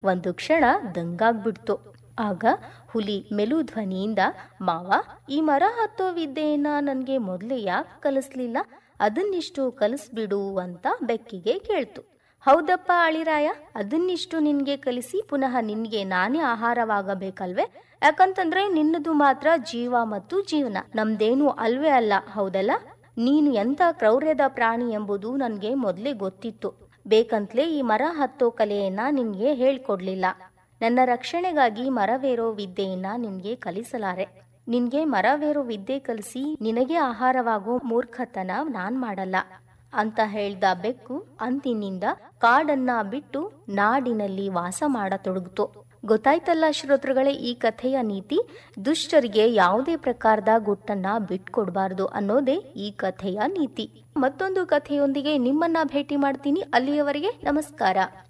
ಒಂದು ಕ್ಷಣ ದಂಗಾಗ್ಬಿಡ್ತು ಆಗ ಹುಲಿ ಮೆಲು ಧ್ವನಿಯಿಂದ ಮಾವ ಈ ಮರ ಹತ್ತೋ ವಿದ್ಯೆಯನ್ನ ನನ್ಗೆ ಮೊದ್ಲೇ ಯಾಕೆ ಕಲಿಸ್ಲಿಲ್ಲ ಅದನ್ನಿಷ್ಟು ಕಲಿಸ್ಬಿಡು ಅಂತ ಬೆಕ್ಕಿಗೆ ಕೇಳ್ತು ಹೌದಪ್ಪ ಅಳಿರಾಯ ಅದನ್ನಿಷ್ಟು ನಿನ್ಗೆ ಕಲಿಸಿ ಪುನಃ ನಿನ್ಗೆ ನಾನೇ ಆಹಾರವಾಗಬೇಕಲ್ವೇ ಯಾಕಂತಂದ್ರೆ ನಿನ್ನದು ಮಾತ್ರ ಜೀವ ಮತ್ತು ಜೀವನ ನಮ್ದೇನು ಅಲ್ವೇ ಅಲ್ಲ ಹೌದಲ್ಲ ನೀನು ಎಂಥ ಕ್ರೌರ್ಯದ ಪ್ರಾಣಿ ಎಂಬುದು ನನ್ಗೆ ಮೊದ್ಲೇ ಗೊತ್ತಿತ್ತು ಬೇಕಂತ್ಲೇ ಈ ಮರ ಹತ್ತೋ ಕಲೆಯನ್ನ ನಿನ್ಗೆ ಹೇಳ್ಕೊಡ್ಲಿಲ್ಲ ನನ್ನ ರಕ್ಷಣೆಗಾಗಿ ಮರವೇರೋ ವಿದ್ಯೆಯನ್ನ ನಿನ್ಗೆ ಕಲಿಸಲಾರೆ ನಿನ್ಗೆ ಮರವೇರೋ ವಿದ್ಯೆ ಕಲಿಸಿ ನಿನಗೆ ಆಹಾರವಾಗೋ ಮೂರ್ಖತನ ನಾನ್ ಮಾಡಲ್ಲ ಅಂತ ಹೇಳ್ದ ಬೆಕ್ಕು ಅಂದಿನಿಂದ ಕಾಡನ್ನ ಬಿಟ್ಟು ನಾಡಿನಲ್ಲಿ ವಾಸ ಮಾಡತೊಡಗಿತು ಗೊತ್ತಾಯ್ತಲ್ಲ ಶ್ರೋತೃಗಳೇ ಈ ಕಥೆಯ ನೀತಿ ದುಷ್ಟರಿಗೆ ಯಾವುದೇ ಪ್ರಕಾರದ ಗುಟ್ಟನ್ನ ಬಿಟ್ಕೊಡ್ಬಾರ್ದು ಅನ್ನೋದೇ ಈ ಕಥೆಯ ನೀತಿ ಮತ್ತೊಂದು ಕಥೆಯೊಂದಿಗೆ ನಿಮ್ಮನ್ನ ಭೇಟಿ ಮಾಡ್ತೀನಿ ಅಲ್ಲಿಯವರೆಗೆ ನಮಸ್ಕಾರ